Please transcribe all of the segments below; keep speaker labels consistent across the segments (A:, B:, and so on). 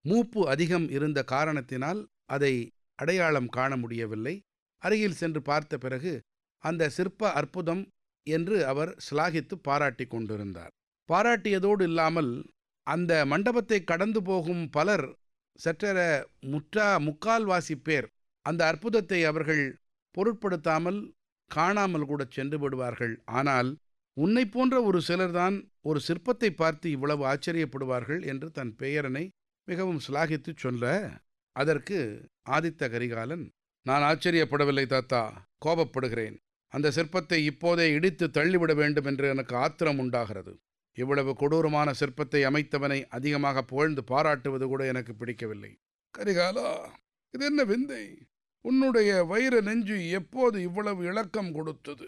A: மூப்பு அதிகம் இருந்த காரணத்தினால் அதை அடையாளம் காண முடியவில்லை அருகில் சென்று பார்த்த பிறகு அந்த சிற்ப அற்புதம் என்று அவர் சிலாகித்து பாராட்டிக் கொண்டிருந்தார் பாராட்டியதோடு இல்லாமல் அந்த மண்டபத்தை கடந்து போகும் பலர் சற்றெர முற்றா முக்கால்வாசி பேர் அந்த அற்புதத்தை அவர்கள் பொருட்படுத்தாமல் காணாமல் கூட சென்று விடுவார்கள் ஆனால் உன்னை போன்ற ஒரு சிலர்தான் ஒரு சிற்பத்தை பார்த்து இவ்வளவு ஆச்சரியப்படுவார்கள் என்று தன் பெயரனை மிகவும் சிலாகித்துச் சொல்ல அதற்கு ஆதித்த கரிகாலன் நான் ஆச்சரியப்படவில்லை தாத்தா கோபப்படுகிறேன் அந்த சிற்பத்தை இப்போதே இடித்து தள்ளிவிட வேண்டும் என்று எனக்கு ஆத்திரம் உண்டாகிறது இவ்வளவு கொடூரமான சிற்பத்தை அமைத்தவனை அதிகமாக புகழ்ந்து பாராட்டுவது கூட எனக்கு பிடிக்கவில்லை கரிகாலா இது என்ன விந்தை உன்னுடைய வைர நெஞ்சு எப்போது இவ்வளவு இளக்கம் கொடுத்தது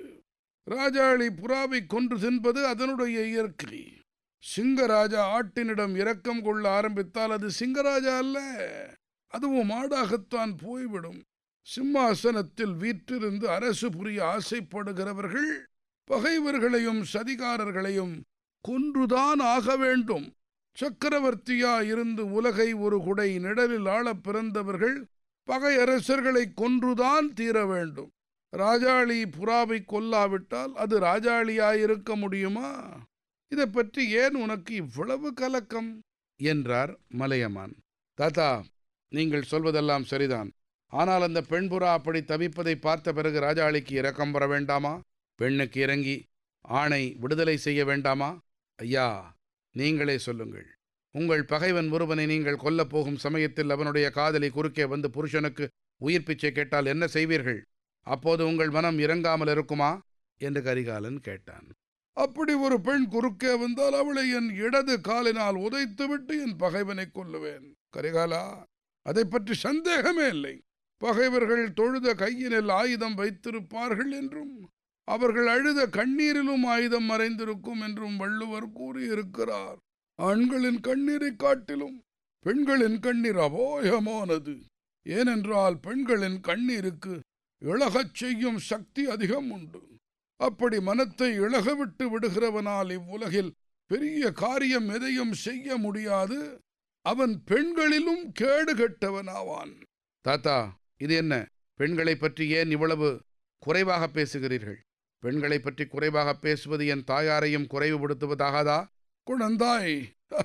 A: ராஜாளி புறாவை கொன்று தின்பது அதனுடைய இயற்கை சிங்கராஜா ஆட்டினிடம் இரக்கம் கொள்ள ஆரம்பித்தால் அது சிங்கராஜா அல்ல அதுவும் ஆடாகத்தான் போய்விடும் சிம்மாசனத்தில் வீற்றிருந்து அரசு புரிய ஆசைப்படுகிறவர்கள் பகைவர்களையும் சதிகாரர்களையும் கொன்றுதான் ஆக வேண்டும் சக்கரவர்த்தியா இருந்து உலகை ஒரு குடை நிழலில் ஆளப் பிறந்தவர்கள் பகை அரசர்களை கொன்றுதான் தீர வேண்டும் ராஜாளி புறாவை கொல்லாவிட்டால் அது ராஜாளியாயிருக்க முடியுமா இதை பற்றி ஏன் உனக்கு இவ்வளவு கலக்கம் என்றார் மலையமான் தாத்தா நீங்கள் சொல்வதெல்லாம் சரிதான் ஆனால் அந்த பெண்புறா அப்படி தவிப்பதை பார்த்த பிறகு ராஜாளிக்கு இரக்கம் வர வேண்டாமா பெண்ணுக்கு இறங்கி ஆணை விடுதலை செய்ய வேண்டாமா ஐயா நீங்களே சொல்லுங்கள் உங்கள் பகைவன் ஒருவனை நீங்கள் கொல்லப் போகும் சமயத்தில் அவனுடைய காதலி குறுக்கே வந்து புருஷனுக்கு உயிர் பிச்சை கேட்டால் என்ன செய்வீர்கள் அப்போது உங்கள் மனம் இறங்காமல் இருக்குமா என்று கரிகாலன் கேட்டான் அப்படி ஒரு பெண் குறுக்கே வந்தால் அவளை என் இடது காலினால் உதைத்துவிட்டு என் பகைவனை கொல்லுவேன் கரிகாலா அதை பற்றி சந்தேகமே இல்லை பகைவர்கள் தொழுத கையினில் ஆயுதம் வைத்திருப்பார்கள் என்றும் அவர்கள் அழுத கண்ணீரிலும் ஆயுதம் மறைந்திருக்கும் என்றும் வள்ளுவர் கூறியிருக்கிறார் ஆண்களின் கண்ணீரை காட்டிலும் பெண்களின் கண்ணீர் அபோயமானது ஏனென்றால் பெண்களின் கண்ணீருக்கு இழகச் செய்யும் சக்தி அதிகம் உண்டு அப்படி மனத்தை இழகவிட்டு விடுகிறவனால் இவ்வுலகில் பெரிய காரியம் எதையும் செய்ய முடியாது அவன் பெண்களிலும் கேடு கெட்டவனாவான் தாத்தா இது என்ன பெண்களை பற்றி ஏன் இவ்வளவு குறைவாக பேசுகிறீர்கள் பெண்களை பற்றி குறைவாக பேசுவது என் தாயாரையும் குறைவுபடுத்துவதாகாதா குழந்தாய்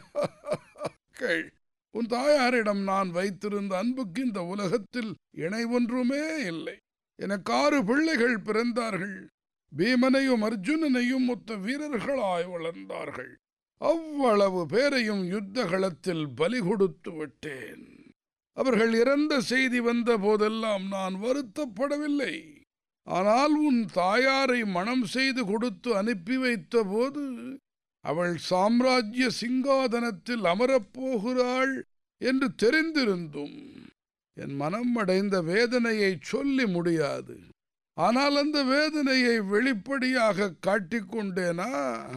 A: கேள் உன் தாயாரிடம் நான் வைத்திருந்த அன்புக்கு இந்த உலகத்தில் இணை ஒன்றுமே இல்லை எனக்கு ஆறு பிள்ளைகள் பிறந்தார்கள் பீமனையும் அர்ஜுனனையும் ஒத்த வீரர்களாய் வளர்ந்தார்கள் அவ்வளவு பேரையும் யுத்த களத்தில் பலி கொடுத்து விட்டேன் அவர்கள் இறந்த செய்தி வந்த போதெல்லாம் நான் வருத்தப்படவில்லை ஆனால் உன் தாயாரை மனம் செய்து கொடுத்து அனுப்பி வைத்த போது அவள் சாம்ராஜ்ய சிங்காதனத்தில் அமரப்போகிறாள் என்று தெரிந்திருந்தும் என் மனம் அடைந்த வேதனையை சொல்லி முடியாது ஆனால் அந்த வேதனையை வெளிப்படையாக காட்டிக்கொண்டேனா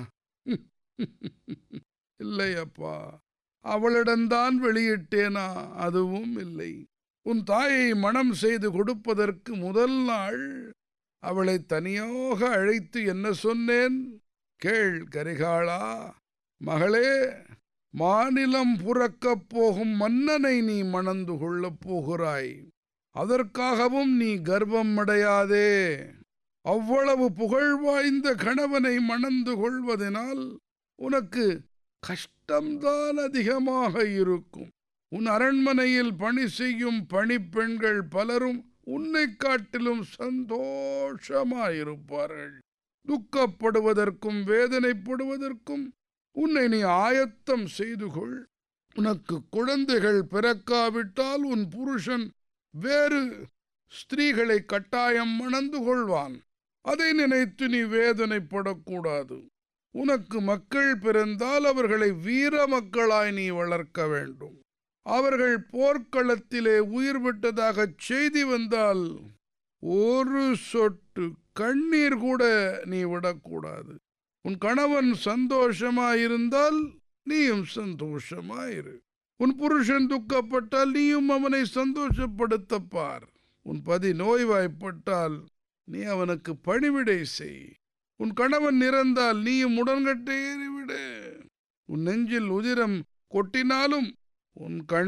A: இல்லை அப்பா அவளிடம்தான் வெளியிட்டேனா அதுவும் இல்லை உன் தாயை மனம் செய்து கொடுப்பதற்கு முதல் நாள் அவளை தனியாக அழைத்து என்ன சொன்னேன் கேள் கரிகாளா மகளே மாநிலம் புறக்கப் போகும் மன்னனை நீ மணந்து கொள்ளப் போகிறாய் அதற்காகவும் நீ கர்வம் அடையாதே அவ்வளவு புகழ் வாய்ந்த கணவனை மணந்து கொள்வதனால் உனக்கு கஷ்டம்தான் அதிகமாக இருக்கும் உன் அரண்மனையில் பணி செய்யும் பணிப்பெண்கள் பலரும் உன்னை காட்டிலும் சந்தோஷமாயிருப்பார்கள் துக்கப்படுவதற்கும் வேதனைப்படுவதற்கும் உன்னை நீ ஆயத்தம் செய்து கொள் உனக்கு குழந்தைகள் பிறக்காவிட்டால் உன் புருஷன் வேறு ஸ்திரீகளை கட்டாயம் மணந்து கொள்வான் அதை நினைத்து நீ வேதனைப்படக்கூடாது உனக்கு மக்கள் பிறந்தால் அவர்களை வீர மக்களாய் நீ வளர்க்க வேண்டும் அவர்கள் போர்க்களத்திலே உயிர் விட்டதாக செய்தி வந்தால் ஒரு சொட்டு கண்ணீர் கூட நீ விடக்கூடாது உன் கணவன் சந்தோஷமாயிருந்தால் நீயும் சந்தோஷமாயிரு உன் புருஷன் துக்கப்பட்டால் நீயும் அவனை சந்தோஷப்படுத்தப்பார் உன் பதி நோய்வாய்ப்பட்டால் நீ அவனுக்கு பணிவிடை செய் உன் கணவன் இறந்தால் நீயும் உடன்கட்டை ஏறிவிடு உன் நெஞ்சில் உதிரம் கொட்டினாலும் உன் கண்